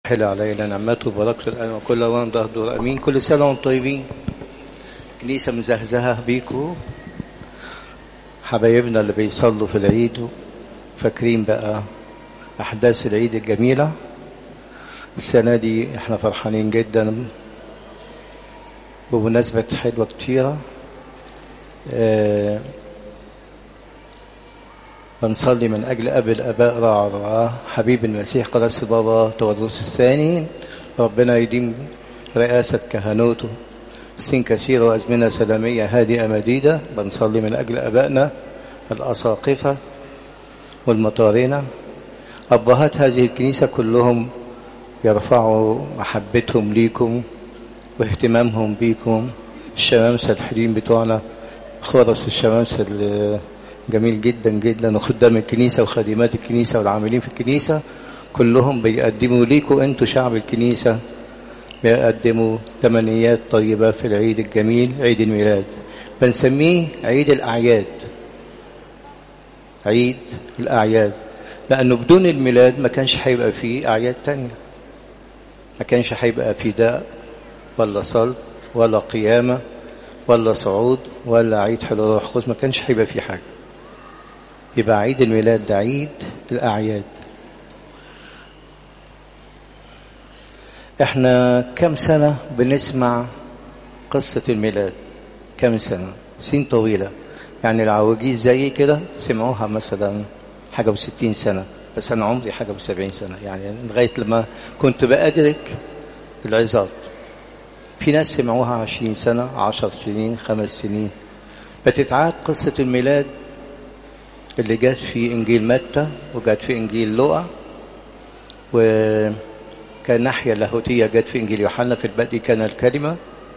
حل علينا نعمته وبركته الآن وكل وان ظهر أمين كل سنة وانتم طيبين كنيسة مزهزهة بيكو حبايبنا اللي بيصلوا في العيد فاكرين بقى أحداث العيد الجميلة السنة دي احنا فرحانين جدا بمناسبة حلوة كتيرة اه بنصلي من أجل أب الآباء رعى رعاه حبيب المسيح قدس بابا تودروس الثاني ربنا يديم رئاسة كهنوته سن كثيرة وأزمنة سلامية هادئة مديدة بنصلي من أجل أبائنا الأساقفة والمطارنة أبهات هذه الكنيسة كلهم يرفعوا محبتهم ليكم واهتمامهم بيكم الشمامسة الحليم بتوعنا خورس الشمامسة جميل جدا جدا وخدام الكنيسة وخادمات الكنيسة والعاملين في الكنيسة كلهم بيقدموا ليكم انتوا شعب الكنيسة بيقدموا تمنيات طيبة في العيد الجميل عيد الميلاد بنسميه عيد الأعياد عيد الأعياد لأنه بدون الميلاد ما كانش هيبقى فيه أعياد تانية ما كانش هيبقى فداء ولا صلب ولا قيامة ولا صعود ولا عيد حلول روح القدس ما كانش هيبقى فيه حاجة يبقى عيد الميلاد ده عيد الأعياد احنا كم سنة بنسمع قصة الميلاد كم سنة سنين طويلة يعني العواجيز زي كده سمعوها مثلا حاجة وستين سنة بس أنا عمري حاجة وسبعين سنة يعني لغاية لما كنت بأدرك العظات في ناس سمعوها عشرين سنة عشر سنين خمس سنين بتتعاد قصة الميلاد اللي جت في إنجيل متى وجت في إنجيل لوقا وكان ناحية لاهوتية جت في إنجيل يوحنا في البدء كان الكلمة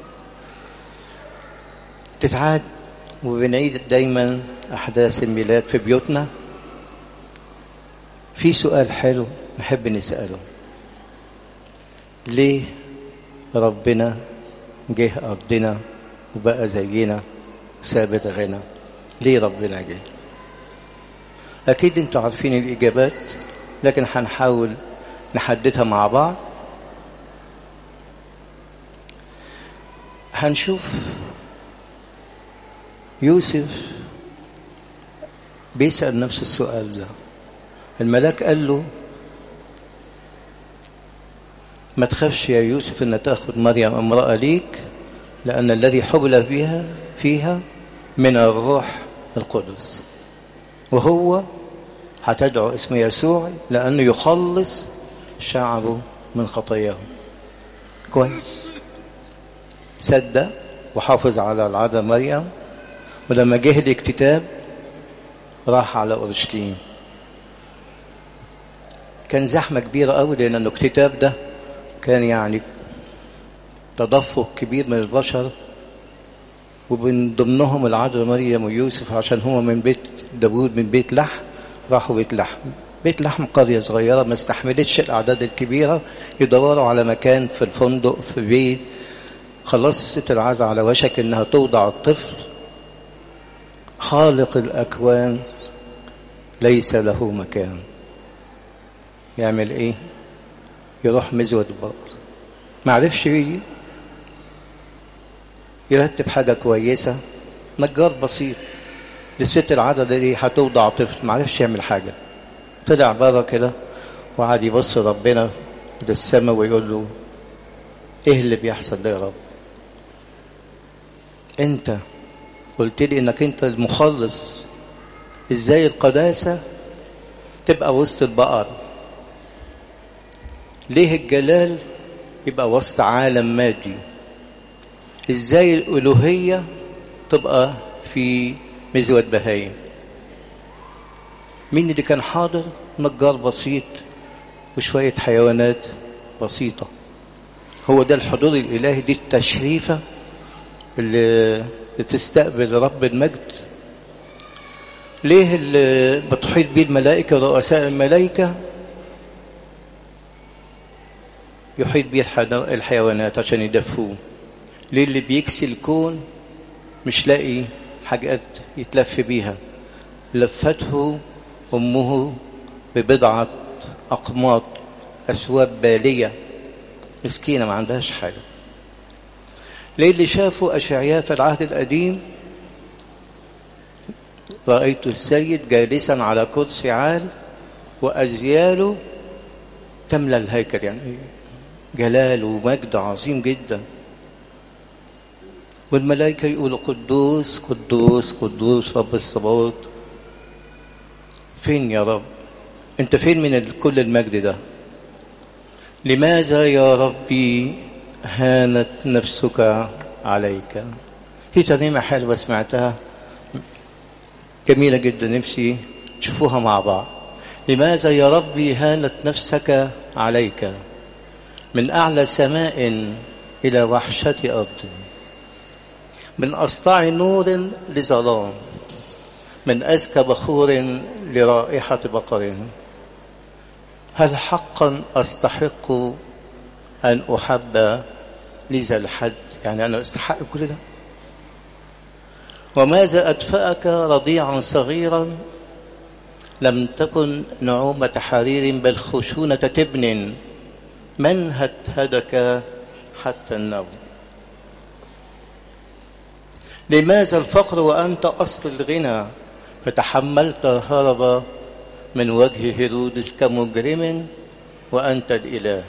تتعاد وبنعيد دايما أحداث الميلاد في بيوتنا في سؤال حلو نحب نسأله ليه ربنا جه أرضنا وبقى زينا وثابت غنى ليه ربنا جه أكيد أنتوا عارفين الإجابات لكن هنحاول نحددها مع بعض هنشوف يوسف بيسأل نفس السؤال ده الملاك قال له ما تخافش يا يوسف ان تاخذ مريم امراه ليك لان الذي حبل فيها فيها من الروح القدس وهو هتدعو اسم يسوع لانه يخلص شعبه من خطاياهم كويس صدق وحافظ على العادة مريم ولما جه الاكتتاب راح على اورشليم كان زحمه كبيره قوي لان الاكتتاب ده كان يعني تدفق كبير من البشر ومن ضمنهم العذراء مريم ويوسف عشان هما من بيت داوود من بيت لحم راحوا بيت لحم بيت لحم قرية صغيرة ما استحملتش الأعداد الكبيرة يدوروا على مكان في الفندق في بيت خلصت الست العذراء على وشك إنها توضع الطفل خالق الأكوان ليس له مكان يعمل إيه يروح مزود البقر ما عرفش يرتب حاجة كويسة نجار بسيط للست العادة دي هتوضع طفل ما عرفش يعمل حاجة طلع بره كده وقعد يبص ربنا للسماء ويقول له ايه اللي بيحصل ده يا رب انت قلت لي انك انت المخلص ازاي القداسة تبقى وسط البقر ليه الجلال يبقى وسط عالم مادي ازاي الالوهيه تبقى في مزود بهايم مين اللي كان حاضر نجار بسيط وشويه حيوانات بسيطه هو ده الحضور الالهي دي التشريفه اللي تستقبل رب المجد ليه اللي بتحيط بيه الملائكه ورؤساء الملائكه يحيط بيه الحيوانات عشان يدفوه ليه اللي بيكسي الكون مش لاقي حاجات يتلف بيها لفته أمه ببضعة أقماط أسواب بالية مسكينة ما عندهاش حاجة ليه اللي شافوا أشعياء في العهد القديم رأيت السيد جالسا على كرسي عال وأزياله تملى الهيكل يعني جلال ومجد عظيم جدا والملائكة يقولوا قدوس قدوس قدوس رب الصباوت فين يا رب انت فين من كل المجد ده لماذا يا ربي هانت نفسك عليك في ترنيمة حلوة سمعتها جميلة جدا نفسي تشوفوها مع بعض لماذا يا ربي هانت نفسك عليك من أعلى سماء إلى وحشة أرض من أسطع نور لظلام من أزكى بخور لرائحة بقر هل حقا أستحق أن أحب لذا الحد يعني أنا أستحق كل ده وماذا أدفأك رضيعا صغيرا لم تكن نعومة حرير بل خشونة تبن من هدهدك حتى النوم لماذا الفقر وأنت أصل الغنى فتحملت الهرب من وجه هيرودس كمجرم وأنت الإله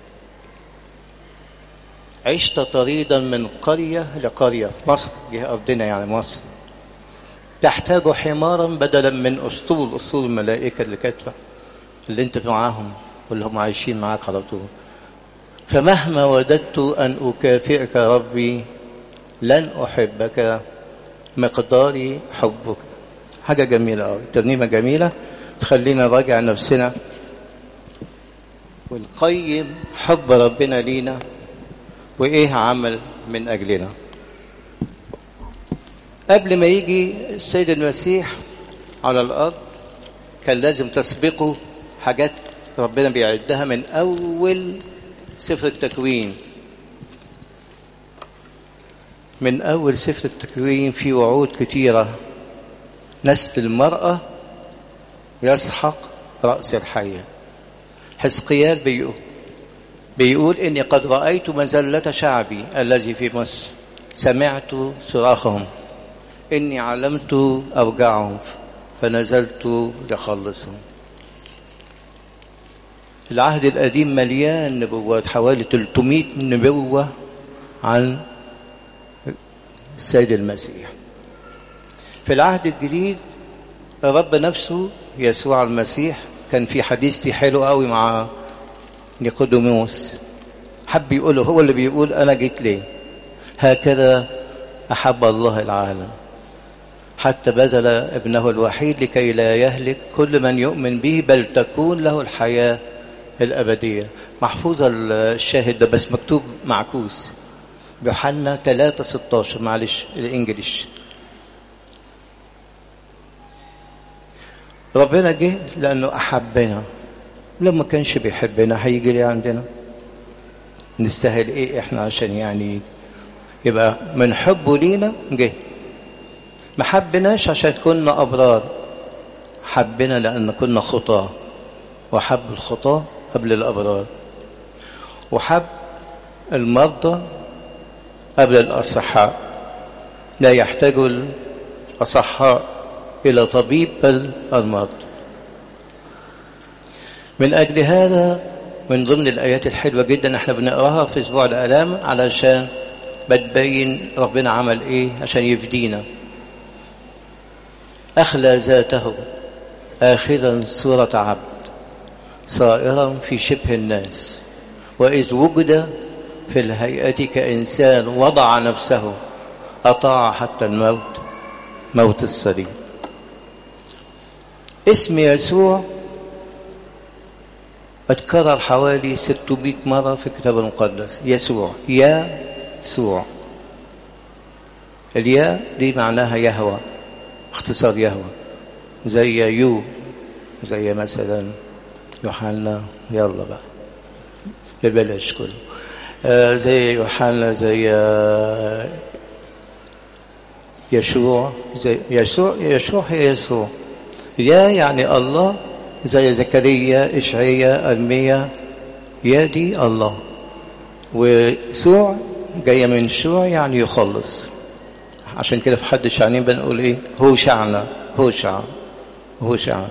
عشت طريدا من قرية لقرية في مصر جهة أرضنا يعني مصر تحتاج حمارا بدلا من أسطول أسطول الملائكة اللي كاتبة اللي انت معاهم واللي هم عايشين معاك على طول فمهما وددت أن أكافئك ربي لن أحبك مقداري حبك حاجة جميلة أوي ترنيمة جميلة تخلينا نراجع نفسنا ونقيم حب ربنا لينا وإيه عمل من أجلنا قبل ما يجي السيد المسيح على الأرض كان لازم تسبقه حاجات ربنا بيعدها من أول سفر التكوين من أول سفر التكوين في وعود كثيرة نسل المرأة يسحق رأس الحية حزقيال بيقول بيقول إني قد رأيت مزلة شعبي الذي في مصر سمعت صراخهم إني علمت أوجاعهم فنزلت لخلصهم العهد القديم مليان نبوات حوالي 300 نبوة عن السيد المسيح في العهد الجديد الرب نفسه يسوع المسيح كان في حديثتي حلو قوي مع نيقوديموس حب يقوله هو اللي بيقول أنا جيت ليه هكذا أحب الله العالم حتى بذل ابنه الوحيد لكي لا يهلك كل من يؤمن به بل تكون له الحياة الأبدية محفوظة الشاهد ده بس مكتوب معكوس بيوحنا 3 16 معلش الانجليش ربنا جه لانه احبنا لما كانش بيحبنا هيجي ليه عندنا نستاهل ايه احنا عشان يعني يبقى من حبه لينا جه ما حبناش عشان كنا ابرار حبنا لان كنا خطاه وحب الخطاه قبل الابرار وحب المرضى قبل الأصحاء لا يحتاج الأصحاء إلى طبيب بل المرضى من أجل هذا من ضمن الآيات الحلوة جدا احنا بنقراها في أسبوع الآلام علشان بتبين ربنا عمل إيه عشان يفدينا أخلى ذاته آخذا صورة عبد صائرا في شبه الناس وإذ وجد في الهيئة كإنسان وضع نفسه أطاع حتى الموت موت الصليب اسم يسوع اتكرر حوالي 600 مرة في الكتاب المقدس يسوع يا سوع الياء دي معناها يهوى اختصار يهوى زي يو زي مثلا يوحنا يلا بقى ببلاش كله آه زي يوحنا زي آه يشوع زي يشوع يشوع هي يسوع يا يعني الله زي زكريا إشعيا أرميا يدي الله وسوع جاية من شوع يعني يخلص عشان كده في حد شعنين بنقول ايه هو شعنا هو شعن هو شعن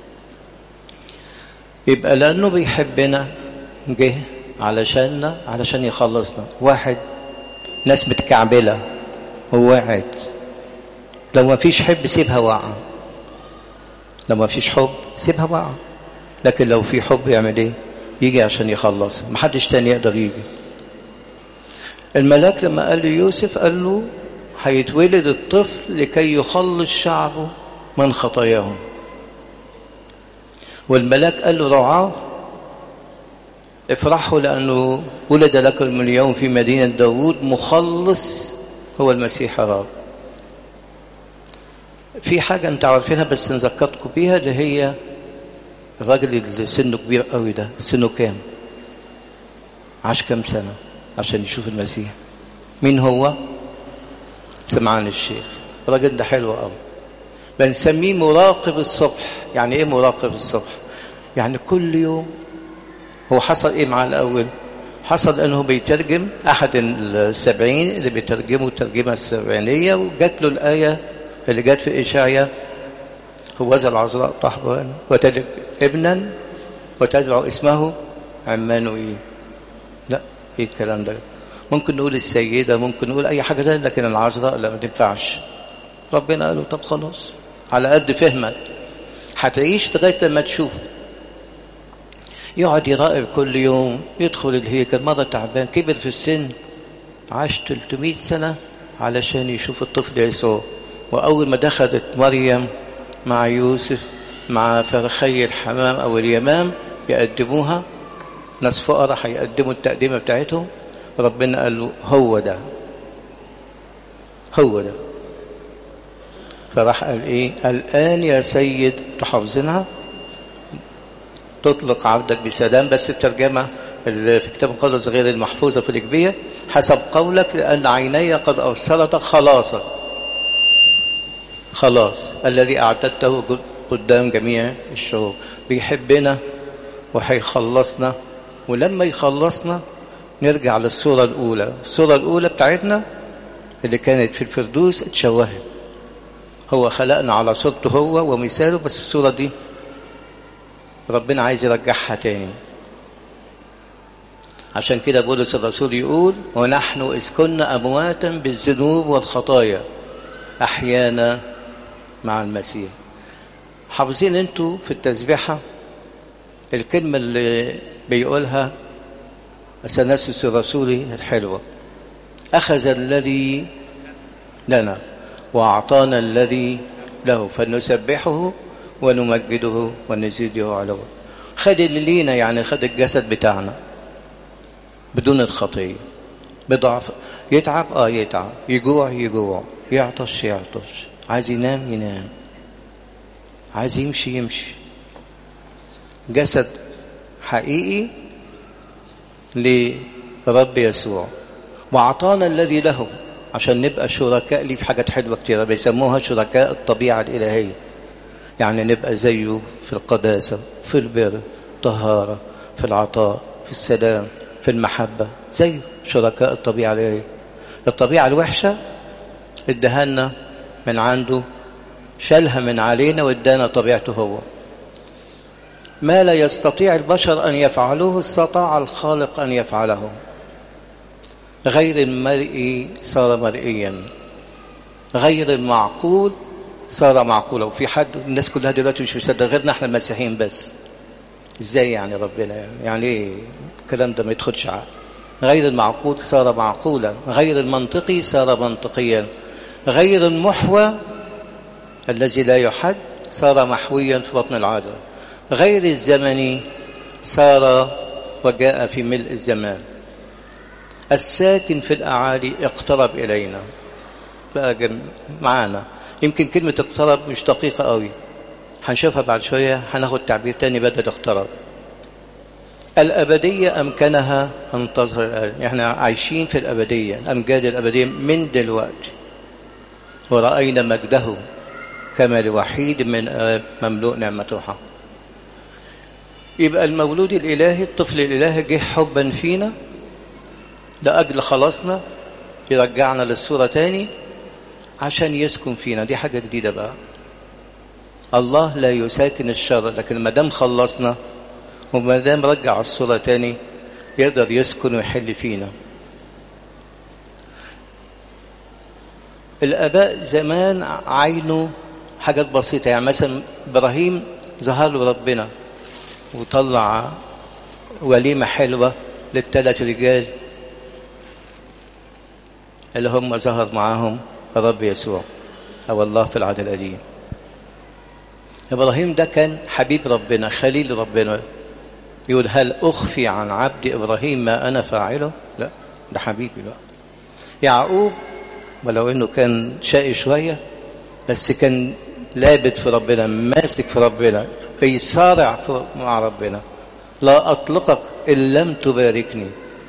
يبقى لأنه بيحبنا جه علشاننا علشان يخلصنا واحد ناس متكعبلة هو واحد لو ما فيش حب سيبها واقعة لو ما فيش حب سيبها واقعة لكن لو في حب يعمل ايه يجي عشان يخلص محدش تاني يقدر يجي الملاك لما قال له يوسف قال له هيتولد الطفل لكي يخلص شعبه من خطاياهم والملاك قال له رعاه افرحوا لأنه ولد لكم اليوم في مدينة داود مخلص هو المسيح الرب في حاجة انت عارفينها بس نذكرتكم بيها ده هي الراجل اللي سنه كبير قوي ده سنه كام عاش كام سنة عشان يشوف المسيح مين هو سمعان الشيخ الراجل ده حلو قوي بنسميه مراقب الصبح يعني ايه مراقب الصبح يعني كل يوم هو حصل ايه مع الاول حصل انه بيترجم احد السبعين اللي بيترجموا الترجمه السبعينيه وجات له الايه اللي جت في اشعيا هو ذا العذراء طحبا وتجد ابنا وتدعو اسمه عمانوئيل لا ايه الكلام ده ممكن نقول السيدة ممكن نقول أي حاجة ده لكن العذراء لا ما تنفعش ربنا قال له طب خلاص على قد فهمك هتعيش لغاية لما تشوفه يقعد يراقب كل يوم يدخل الهيكل مرة تعبان كبر في السن عاش 300 سنة علشان يشوف الطفل يسوع وأول ما دخلت مريم مع يوسف مع فرخي الحمام أو اليمام يقدموها ناس فقراء هيقدموا التقديمة بتاعتهم ربنا قال له هو ده هو ده فراح قال ايه الآن يا سيد تحافظينها تطلق عبدك بسلام بس الترجمة اللي في كتاب المقدس غير المحفوظة في الإجبية حسب قولك لأن عيني قد أرسلت خلاصك خلاص الذي أعددته قدام جميع الشعوب بيحبنا وهيخلصنا ولما يخلصنا نرجع للصورة الأولى الصورة الأولى بتاعتنا اللي كانت في الفردوس اتشوهت هو خلقنا على صورته هو ومثاله بس الصورة دي ربنا عايز يرجعها تاني عشان كده بولس الرسول يقول ونحن إذ كنا أمواتا بالذنوب والخطايا أحيانا مع المسيح حافظين انتوا في التسبيحة الكلمة اللي بيقولها أثناسيوس الرسولي الحلوة أخذ الذي لنا وأعطانا الذي له فنسبحه ونمجده ونزيده علوه خد اللي لينا يعني خد الجسد بتاعنا بدون الخطية بضعف يتعب اه يتعب يجوع يجوع يعطش يعطش عايز ينام ينام عايز يمشي يمشي جسد حقيقي لرب يسوع وأعطانا الذي له عشان نبقى شركاء ليه في حاجات حلوة كتيرة بيسموها شركاء الطبيعة الإلهية يعني نبقى زيه في القداسة في البر طهارة في العطاء في السلام في المحبة زيه شركاء الطبيعة الإلهية الطبيعة الوحشة ادهنا من عنده شالها من علينا وادانا طبيعته هو ما لا يستطيع البشر أن يفعلوه استطاع الخالق أن يفعله غير المرئي صار مرئيا غير المعقول صار معقولا وفي حد الناس كلها دلوقتي مش مصدق غيرنا احنا المسيحيين بس ازاي يعني ربنا يعني, يعني ايه الكلام ده ما يدخلش عقل غير المعقول صار معقولا غير المنطقي صار منطقيا غير المحوى الذي لا يحد صار محويا في بطن العادة غير الزمني صار وجاء في ملء الزمان الساكن في الأعالي اقترب إلينا بقى معانا يمكن كلمة اقترب مش دقيقة قوي هنشوفها بعد شوية هناخد تعبير تاني بدل اقترب الأبدية أمكنها أن تظهر الآن احنا عايشين في الأبدية الأمجاد الأبدية من دلوقتي ورأينا مجده كما لوحيد من آب مملوء نعمته حق يبقى المولود الإلهي الطفل الإلهي جه حبا فينا لأجل خلاصنا يرجعنا للصورة تاني عشان يسكن فينا دي حاجة جديدة بقى الله لا يساكن الشر لكن ما دام خلصنا وما دام رجع الصورة تاني يقدر يسكن ويحل فينا الآباء زمان عينوا حاجات بسيطة يعني مثلا إبراهيم ظهر له ربنا وطلع وليمة حلوة للثلاث رجال اللي هم ظهر معاهم الرب يسوع أو الله في العهد القديم إبراهيم ده كان حبيب ربنا خليل ربنا يقول هل أخفي عن عبد إبراهيم ما أنا فاعله لا ده حبيبي بقى يعقوب ولو أنه كان شقي شوية بس كان لابد في ربنا ماسك في ربنا بيصارع مع ربنا لا أطلقك إن لم تباركني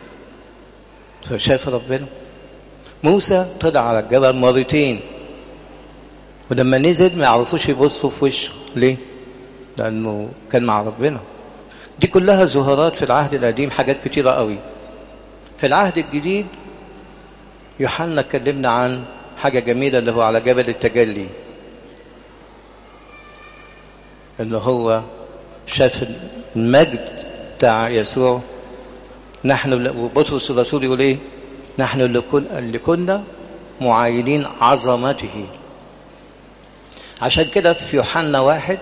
فشاف ربنا موسى طلع على الجبل مرتين ولما نزل ما يعرفوش يبصوا في وشه ليه لأنه كان مع ربنا دي كلها ظهورات في العهد القديم حاجات كتيرة قوي في العهد الجديد يوحنا اتكلمنا عن حاجة جميلة اللي هو على جبل التجلي اللي هو شاف المجد بتاع يسوع نحن وبطرس الرسول يقول ايه نحن اللي, كن اللي كنا معاينين عظمته عشان كده في يوحنا واحد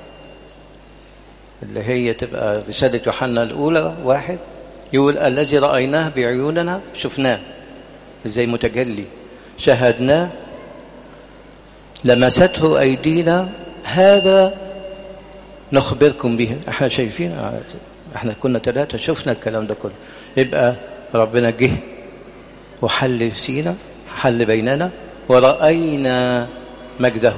اللي هي تبقى رسالة يوحنا الأولى واحد يقول الذي رأيناه بعيوننا شفناه زي متجلي شاهدناه لمسته أيدينا هذا نخبركم به احنا شايفين احنا كنا ثلاثة شفنا الكلام ده كله يبقى ربنا جه وحل فينا حل بيننا ورأينا مجده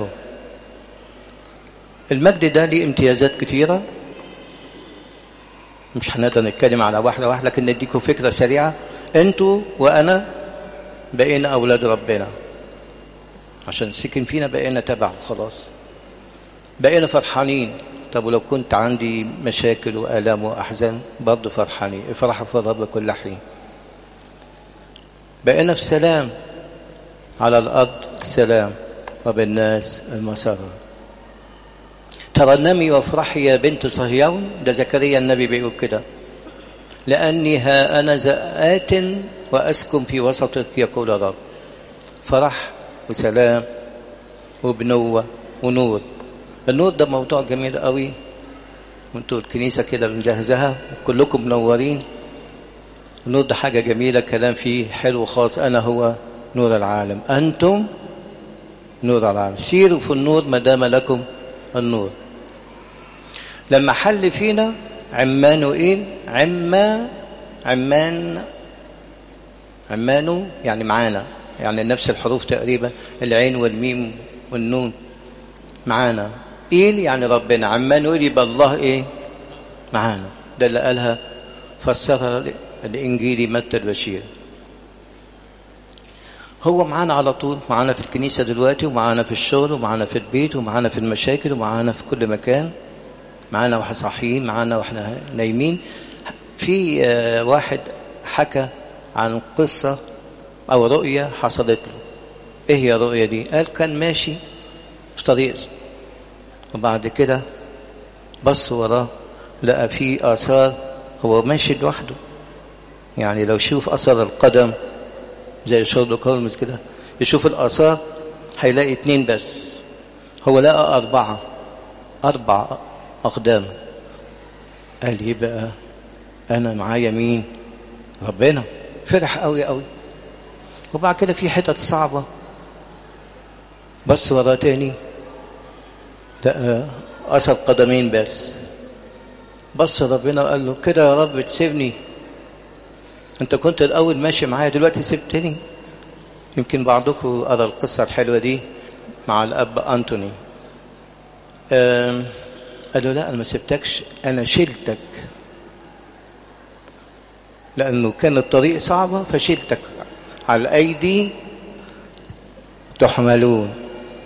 المجد ده ليه امتيازات كتيرة مش هنقدر نتكلم على واحدة واحدة لكن نديكم فكرة سريعة انتوا وأنا بقينا أولاد ربنا عشان سكن فينا بقينا تبعه خلاص بقينا فرحانين طب ولو كنت عندي مشاكل وآلام وأحزان برضه فرحانين افرحوا في الرب كل حين بقينا في سلام على الأرض سلام وبالناس المسرة ترنمي وافرحي يا بنت صهيون ده زكريا النبي بيقول كده لأني ها أنا زآت وأسكن في وسطك يقول الرب فرح وسلام وبنوة ونور النور ده موضوع جميل قوي وانتوا الكنيسة كده بنزهزها وكلكم منورين النور ده حاجة جميلة كلام فيه حلو خاص أنا هو نور العالم أنتم نور العالم سيروا في النور ما دام لكم النور لما حل فينا عمانوئيل عما عمان عمانو يعني معانا يعني نفس الحروف تقريبا العين والميم والنون معانا إيل يعني ربنا عمانوئيل يبقى الله إيه معانا ده اللي قالها فسرها الإنجيلي متى البشير هو معانا على طول معانا في الكنيسة دلوقتي ومعانا في الشغل ومعانا في البيت ومعانا في المشاكل ومعانا في كل مكان معانا واحنا صاحيين معانا واحنا نايمين في واحد حكى عن قصة أو رؤية حصلت له إيه هي الرؤية دي قال كان ماشي في طريق وبعد كده بص وراه لقى فيه آثار هو ماشي لوحده يعني لو شوف أثر القدم زي شارلوك هولمز كده يشوف الآثار هيلاقي اتنين بس هو لقى أربعة أربع أقدام قال لي بقى أنا معايا مين ربنا فرح قوي قوي وبعد كده في حتت صعبة بس ورا تاني لقى أثر قدمين بس بص ربنا وقال له كده يا رب تسيبني انت كنت الاول ماشي معايا دلوقتي سبتني يمكن بعضكم قرا القصه الحلوه دي مع الاب انتوني قال له لا انا ما سبتكش انا شلتك لانه كان الطريق صعبه فشلتك على الايدي تحملون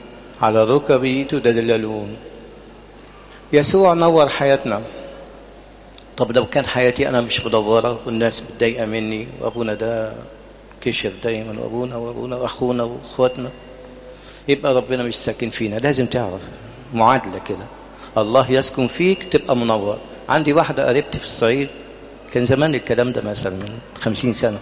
على ركبي تدللون يسوع نور حياتنا طب لو كان حياتي أنا مش مدورة والناس متضايقة مني وأبونا ده كشر دايما وأبونا وأبونا وأخونا وأخواتنا يبقى ربنا مش ساكن فينا لازم تعرف معادلة كده الله يسكن فيك تبقى منور عندي واحدة قريبتي في الصعيد كان زمان الكلام ده مثلا من خمسين سنة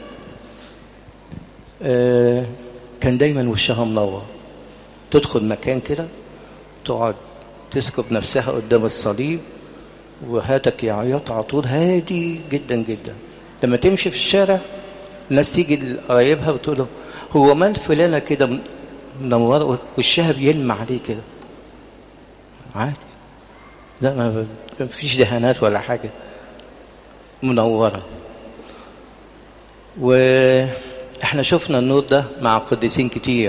آه كان دايما وشها منور تدخل مكان كده تقعد تسكب نفسها قدام الصليب وهاتك يا عياط على طول هادي جدا جدا لما تمشي في الشارع الناس تيجي لقرايبها وتقول له هو مال فلانة كده منورة وشها بيلمع عليه كده عادي لا ما فيش دهانات ولا حاجة منورة واحنا شفنا النور ده مع قديسين كتير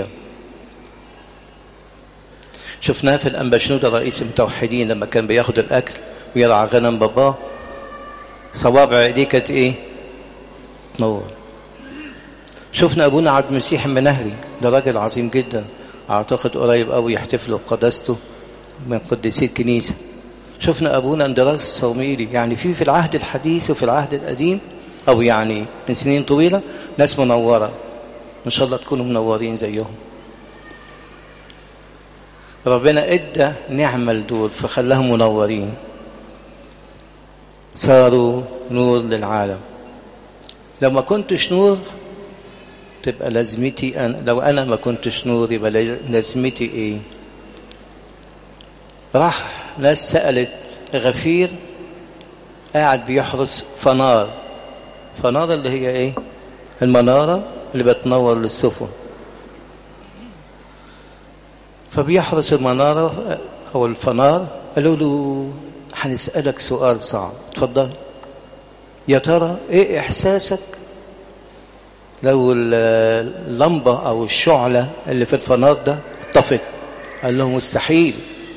شفناه في الأنبشنودة رئيس المتوحدين لما كان بياخد الأكل ويرعى غنم باباه صوابع ايديه كانت ايه تنور شفنا ابونا عبد المسيح المنهري ده راجل عظيم جدا اعتقد قريب قوي يحتفلوا بقداسته من قديسي الكنيسه شفنا ابونا اندراس الصوميلي يعني في في العهد الحديث وفي العهد القديم او يعني من سنين طويله ناس منوره ان شاء الله تكونوا منورين زيهم ربنا ادى نعمه لدول فخلاهم منورين صاروا نور للعالم لو ما كنتش نور تبقى لازمتي أنا لو أنا ما كنتش نور يبقى لازمتي إيه راح ناس سألت غفير قاعد بيحرس فنار فنار اللي هي إيه المنارة اللي بتنور للسفن فبيحرس المنارة أو الفنار قالوا له هنسألك سؤال صعب اتفضل يا ترى ايه احساسك لو اللمبة او الشعلة اللي في الفنار ده طفت قال له مستحيل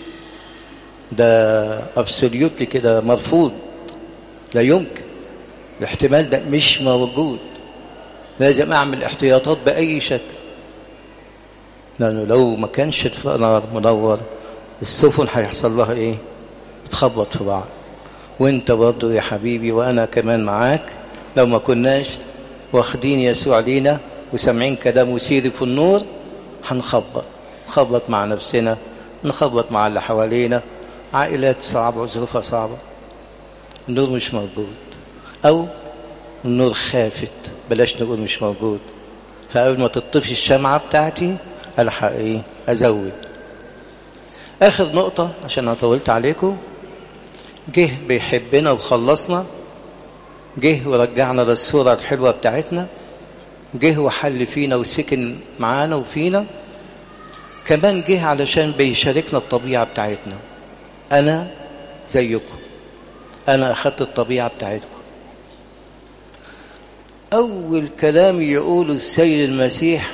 ده ابسوليوتلي كده مرفوض لا يمكن الاحتمال ده مش موجود لازم اعمل احتياطات باي شكل لانه لو ما كانش الفنار منور السفن هيحصل لها ايه تخبط في بعض وانت برضو يا حبيبي وانا كمان معاك لو ما كناش واخدين يسوع لينا وسامعين كلامه سيري في النور هنخبط نخبط مع نفسنا نخبط مع اللي حوالينا عائلات صعبة وظروفها صعبة النور مش موجود أو النور خافت بلاش نقول مش موجود فقبل ما تطفي الشمعة بتاعتي ألحق إيه أزود آخر نقطة عشان أنا طولت عليكم جه بيحبنا وخلصنا جه ورجعنا للصورة الحلوة بتاعتنا جه وحل فينا وسكن معانا وفينا كمان جه علشان بيشاركنا الطبيعة بتاعتنا أنا زيكم أنا أخدت الطبيعة بتاعتكم أول كلام يقوله السيد المسيح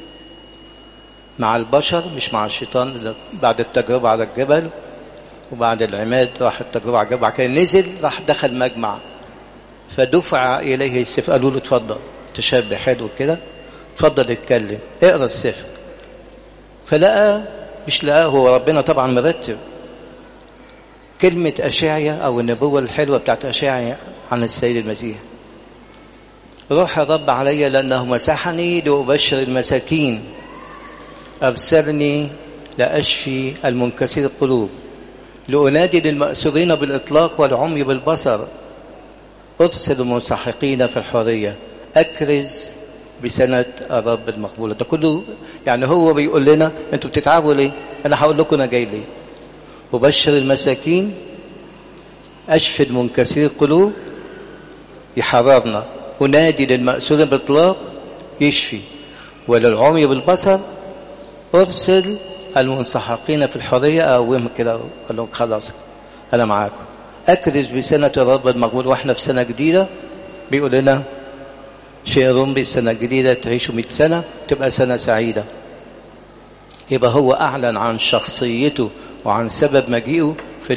مع البشر مش مع الشيطان بعد التجربة على الجبل وبعد العماد راح التجربة على الجبل كان نزل راح دخل مجمع فدفع إليه السفر قالوا له اتفضل تشبه حلو كده اتفضل اتكلم اقرا السفر فلقى مش لقاه هو ربنا طبعا مرتب كلمة أشعيا أو النبوة الحلوة بتاعت أشعيا عن السيد المسيح روح الرب علي لأنه مسحني لأبشر المساكين أرسلني لأشفي المنكسر القلوب لأنادي للمأسورين بالإطلاق والعمي بالبصر أرسل المنسحقين في الحرية أكرز بسنة الرب المقبولة ده كله يعني هو بيقول لنا أنتوا بتتعبوا ليه أنا هقول لكم أنا جاي ليه أبشر المساكين أشفي المنكسر القلوب يحررنا أنادي للمأسورين بالإطلاق يشفي وللعمي بالبصر أرسل المنسحقين في الحرية أقوم كده قال لهم خلاص أنا معاكم أكرز بسنة الرب المقبول وإحنا في سنة جديدة بيقول لنا شيء رمبي السنة الجديدة تعيشوا 100 سنة تبقى سنة سعيدة يبقى هو أعلن عن شخصيته وعن سبب مجيئه في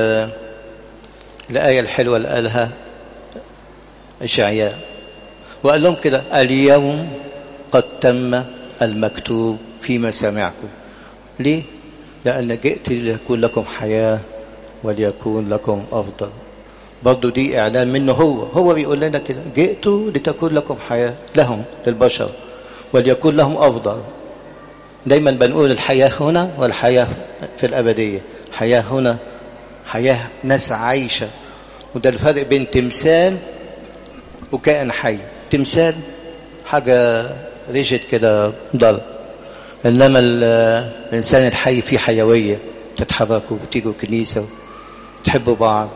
الآية الحلوة اللي قالها إشعياء وقال لهم كده اليوم قد تم المكتوب في مسامعكم ليه؟ لأن جئت ليكون لكم حياة وليكون لكم أفضل برضه دي إعلان منه هو هو بيقول لنا كده جئت لتكون لكم حياة لهم للبشر وليكون لهم أفضل دايما بنقول الحياة هنا والحياة في الأبدية حياة هنا حياة ناس عايشة وده الفرق بين تمثال وكائن حي تمثال حاجة ريجت كده ضل إنما الإنسان الحي فيه حيوية تتحركوا وتيجوا كنيسة وتحبوا بعض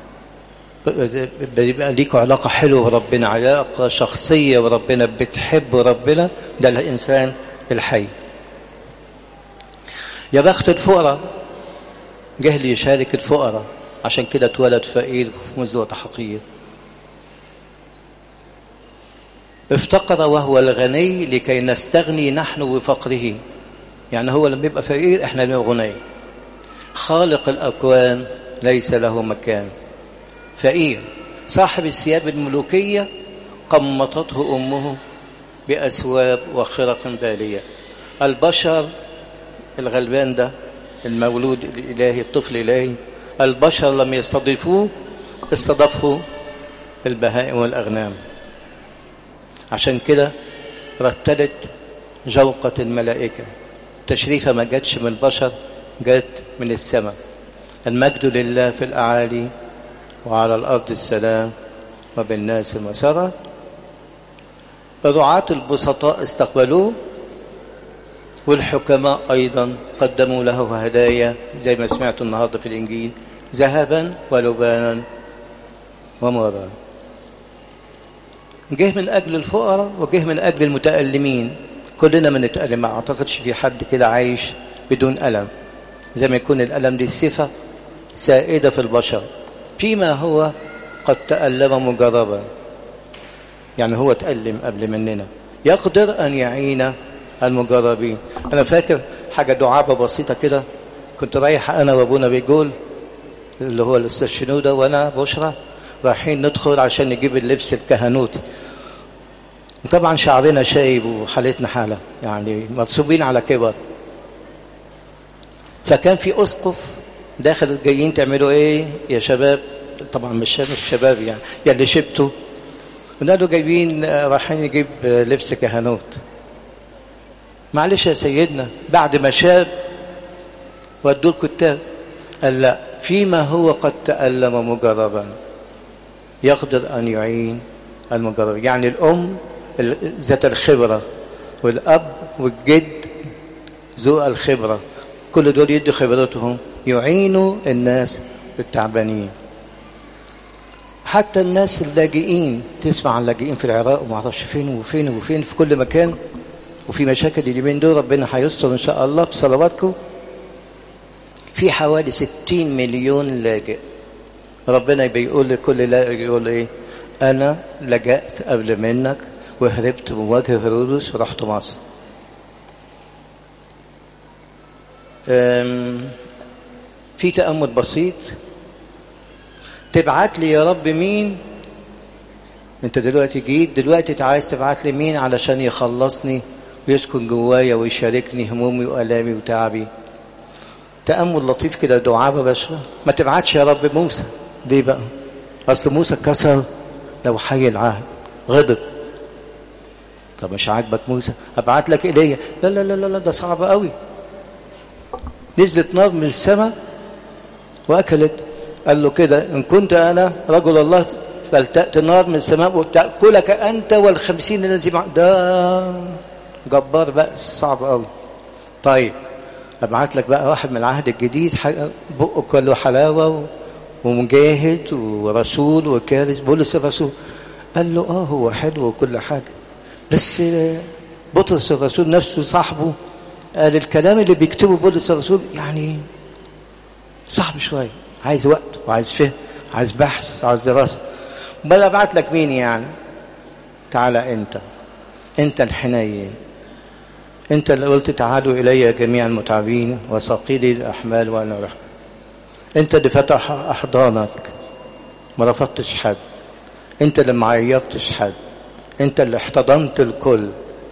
بيبقى ليكوا علاقة حلوة بربنا علاقة شخصية بربنا بتحب ربنا ده الإنسان الحي يا بخت الفقراء جه لي يشارك الفقراء عشان كده اتولد فقير في مزوة حقير افتقر وهو الغني لكي نستغني نحن بفقره يعني هو لما يبقى فقير احنا نبقى غني خالق الأكوان ليس له مكان فقير صاحب الثياب الملوكية قمطته أمه بأسواب وخرق بالية البشر الغلبان ده المولود الإلهي الطفل الإلهي البشر لم يستضيفوه استضافه البهائم والأغنام عشان كده رتلت جوقة الملائكة تشريفة ما جاتش من البشر جات من السماء المجد لله في الأعالي وعلى الأرض السلام وبالناس مسرة الرعاة البسطاء استقبلوه والحكماء أيضا قدموا له هدايا زي ما سمعت النهاردة في الإنجيل ذهبا ولبانا ومرا جه من أجل الفقراء وجه من أجل المتألمين كلنا بنتألم ما أعتقدش في حد كده عايش بدون ألم زي ما يكون الألم دي صفة سائدة في البشر فيما هو قد تألم مجربا يعني هو تألم قبل مننا يقدر أن يعين المجربين أنا فاكر حاجة دعابة بسيطة كده كنت رايح أنا وأبونا بيقول اللي هو الأستاذ شنودة وأنا بشرى رايحين ندخل عشان نجيب اللبس الكهنوتي وطبعا شعرنا شايب وحالتنا حالة يعني مصوبين على كبر فكان في أسقف داخل جايين تعملوا ايه يا شباب طبعا مش مش شباب يعني يا اللي شبتوا قلنا جايبين رايحين نجيب لبس كهنوت معلش يا سيدنا بعد ما شاب ودوا الكتاب قال لا فيما هو قد تألم مجربا يقدر أن يعين المجرب يعني الأم ذات الخبرة والأب والجد ذو الخبرة كل دول يدوا خبرتهم يعينوا الناس التعبانين حتى الناس اللاجئين تسمع عن اللاجئين في العراق وما اعرفش فين وفين وفين في كل مكان وفي مشاكل اليومين دول ربنا هيستر ان شاء الله بصلواتكم في حوالي 60 مليون لاجئ ربنا بيقول لكل لاجئ يقول ايه انا لجأت قبل منك وهربت من وجه هيرودس ورحت مصر في تأمل بسيط تبعت لي يا رب مين انت دلوقتي جيت دلوقتي عايز تبعت لي مين علشان يخلصني ويسكن جوايا ويشاركني همومي وألامي وتعبي تأمل لطيف كده دعابة باشا ما تبعتش يا رب موسى ليه بقى أصل موسى كسر لو حي العهد غضب طب مش عاجبك موسى ابعت لك ايليا لا لا لا لا ده صعب قوي نزلت نار من السماء واكلت قال له كده ان كنت انا رجل الله فلتأتي نار من السماء وتأكلك انت والخمسين الذي معك ده جبار بقى صعب قوي طيب ابعت لك بقى واحد من العهد الجديد بقه كله حلاوه ومجاهد ورسول وكارث بولس الرسول قال له اه هو حلو وكل حاجه بس بطرس الرسول نفسه صاحبه قال الكلام اللي بيكتبه بولس الرسول يعني صعب شويه عايز وقت وعايز فهم عايز بحث عايز دراسه بل ابعت لك مين يعني تعالى انت انت الحنين انت اللي قلت تعالوا الي جميع المتعبين وثقيلي الاحمال وانا ارحم انت اللي فتح احضانك ما رفضتش حد انت اللي ما عيرتش حد انت اللي احتضنت الكل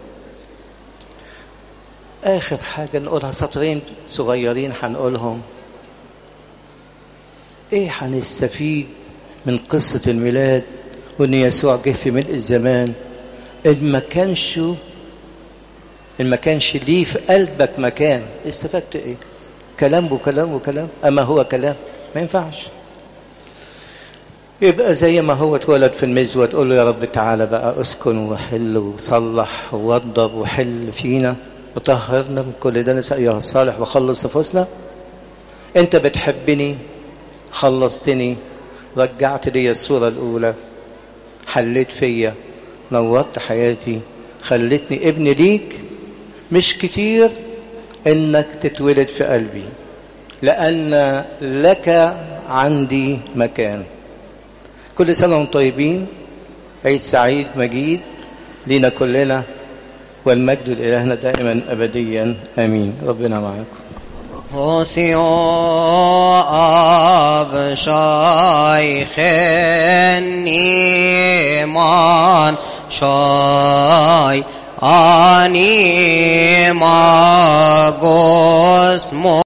اخر حاجة نقولها سطرين صغيرين هنقولهم ايه هنستفيد من قصة الميلاد وان يسوع جه في ملء الزمان ان ما كانش ان ما كانش ليه في قلبك مكان استفدت ايه كلام وكلام وكلام اما هو كلام ما ينفعش يبقى زي ما هو اتولد في المزوة تقول له يا رب تعالى بقى اسكن وحل وصلح ووضب وحل فينا وطهرنا من كل ده نسأل أيها الصالح وخلص نفوسنا انت بتحبني خلصتني رجعت لي الصورة الأولى حليت فيا نورت حياتي خلتني ابن ليك مش كتير انك تتولد في قلبي لأن لك عندي مكان كل سنة وانتم طيبين عيد سعيد مجيد لينا كلنا والمجد لإلهنا دائما أبديا آمين ربنا معكم Hosio av shaykhen iman shay ani magos mo